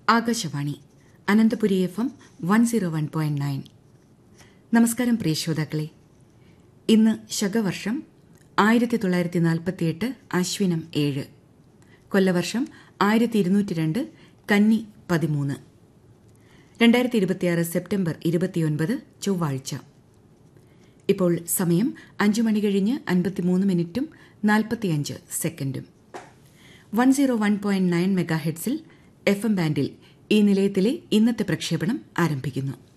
Akashvani Ananthapuri F M one zero one point nine നമസ്കാരം പ്രിയ ശ്രോതാക്കളെ ഇന്ന് ശകവർഷം ആയിരത്തി തൊള്ളായിരത്തി നാൽപ്പത്തിയെട്ട് അശ്വിനം ഏഴ് കൊല്ലവർഷം ആയിരത്തി ഇരുന്നൂറ്റി രണ്ട് കന്നി പതിമൂന്ന് രണ്ടായിരത്തി ഇരുപത്തിയാറ് സെപ്റ്റംബർ ഇരുപത്തിയൊൻപത് ചൊവ്വാഴ്ച ഇപ്പോൾ സമയം അഞ്ചു മണി കഴിഞ്ഞ് അൻപത്തിമൂന്ന് മിനിറ്റും നാൽപ്പത്തിയഞ്ച് സെക്കൻഡും one zero one point nine മെഗാഹെഡ്സിൽ എഫ് എം ബാൻഡിൽ ഈ നിലയത്തിലെ ഇന്നത്തെ പ്രക്ഷേപണം ആരംഭിക്കുന്നു